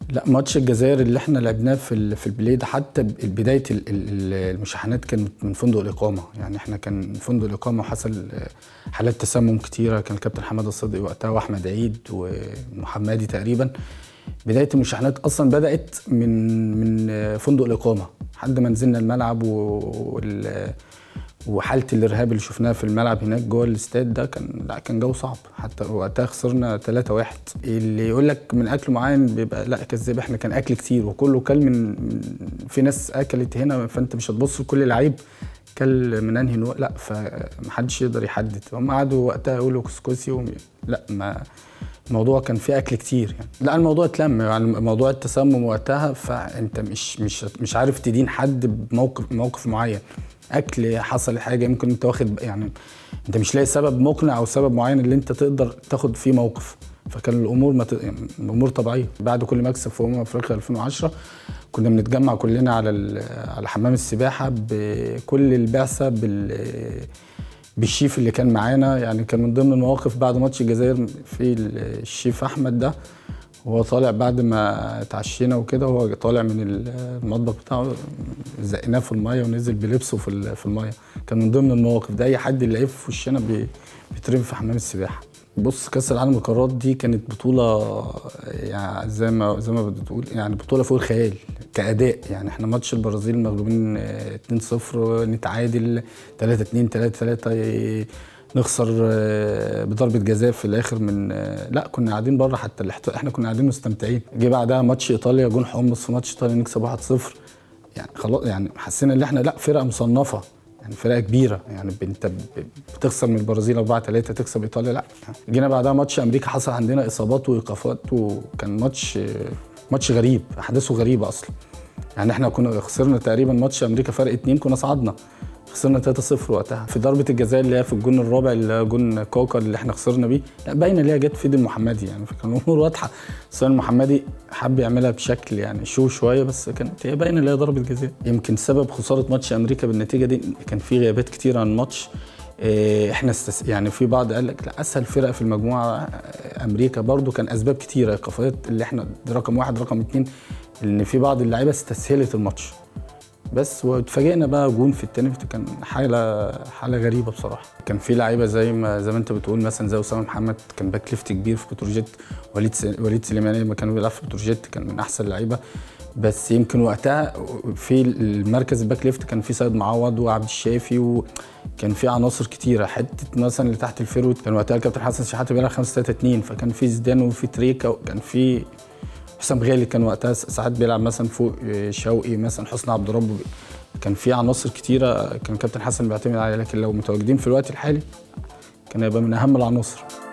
لا ماتش الجزائر اللي احنا لعبناه في في البلاي ده حتى بدايه المشاحنات كانت من فندق الاقامه يعني احنا كان فندق الاقامه وحصل حالات تسمم كتيره كان الكابتن حماده الصدقي وقتها واحمد عيد ومحمدي تقريبا بدايه المشاحنات اصلا بدات من من فندق الاقامه لحد ما نزلنا الملعب وال وحاله الارهاب اللي شفناها في الملعب هناك جوه الاستاد ده كان لا كان جو صعب حتى وقتها خسرنا 3 1 اللي يقول لك من اكل معين بيبقى لا كذاب احنا كان اكل كتير وكله كل من في ناس اكلت هنا فانت مش هتبص لكل لعيب كل من انهي نوع لا فمحدش يقدر يحدد هم قعدوا وقتها يقولوا كسكسي وم... لا ما الموضوع كان فيه اكل كتير يعني لا الموضوع اتلم يعني موضوع التسمم وقتها فانت مش مش مش عارف تدين حد بموقف موقف معين اكل حصل حاجه يمكن انت واخد يعني انت مش لاقي سبب مقنع او سبب معين اللي انت تقدر تاخد فيه موقف فكان الامور مت... يعني الامور طبيعيه بعد كل مكسب في امم افريقيا 2010 كنا بنتجمع كلنا على ال... على حمام السباحه بكل البعثه بال بالشيف اللي كان معانا يعني كان من ضمن المواقف بعد ماتش الجزائر في الشيف احمد ده وهو طالع بعد ما اتعشينا وكده وهو طالع من المطبخ بتاعه زقناه في الميه ونزل بلبسه في في الميه كان من ضمن المواقف ده اي حد يلاقيه في وشنا بيترمي في حمام السباحه بص كاس العالم للقارات دي كانت بطوله يعني زي ما زي ما بتقول يعني بطوله فوق الخيال كاداء يعني احنا ماتش البرازيل مغلوبين 2-0 نتعادل 3-2 3-3 نخسر بضربه جزاء في الاخر من لا كنا قاعدين بره حتى الاحتفال احنا كنا قاعدين مستمتعين جه بعدها ماتش ايطاليا جون حمص في ماتش ايطاليا نكسب 1-0 يعني خلاص يعني حسينا ان احنا لا فرقه مصنفه يعني فرقه كبيره يعني انت بتخسر من البرازيل 4 3 تكسب ايطاليا لا جينا بعدها ماتش امريكا حصل عندنا اصابات وايقافات وكان ماتش ماتش غريب احداثه غريبه اصلا يعني احنا كنا خسرنا تقريبا ماتش امريكا فرق اتنين كنا صعدنا خسرنا 3-0 وقتها في ضربه الجزاء اللي هي في الجون الرابع اللي جون كوكا اللي احنا خسرنا بيه لا باينه اللي هي جت في ايد المحمدي يعني فكان الامور واضحه بس المحمدي حب يعملها بشكل يعني شو شويه بس كانت هي باينه اللي هي ضربه جزاء يمكن سبب خساره ماتش امريكا بالنتيجه دي كان في غيابات كتير عن الماتش احنا استس... يعني في بعض قال لك لا اسهل فرقه في المجموعه امريكا برضو كان اسباب كتيره ايقافات اللي احنا رقم واحد رقم اتنين ان في بعض اللعيبه استسهلت الماتش بس واتفاجئنا بقى جون في التاني كان حاله حاله غريبه بصراحه كان في لعيبه زي ما زي ما انت بتقول مثلا زي اسامه محمد كان باك ليفت كبير في بتروجيت وليد س... وليد سليماني لما كان بيلعب في بتروجيت كان من احسن اللعيبه بس يمكن وقتها في المركز الباك ليفت كان في سيد معوض وعبد الشافي وكان في عناصر كتيره حته مثلا اللي تحت الفيرود كان وقتها الكابتن حسن شحاته بيلعب 5 3 2 فكان في زيدان وفي تريكا وكان في حسام غالي كان وقتها ساعات بيلعب مثلا فوق شوقي مثلا حسني عبد ربه كان في عناصر كتيره كان كابتن حسن بيعتمد عليها لكن لو متواجدين في الوقت الحالي كان هيبقى من اهم العناصر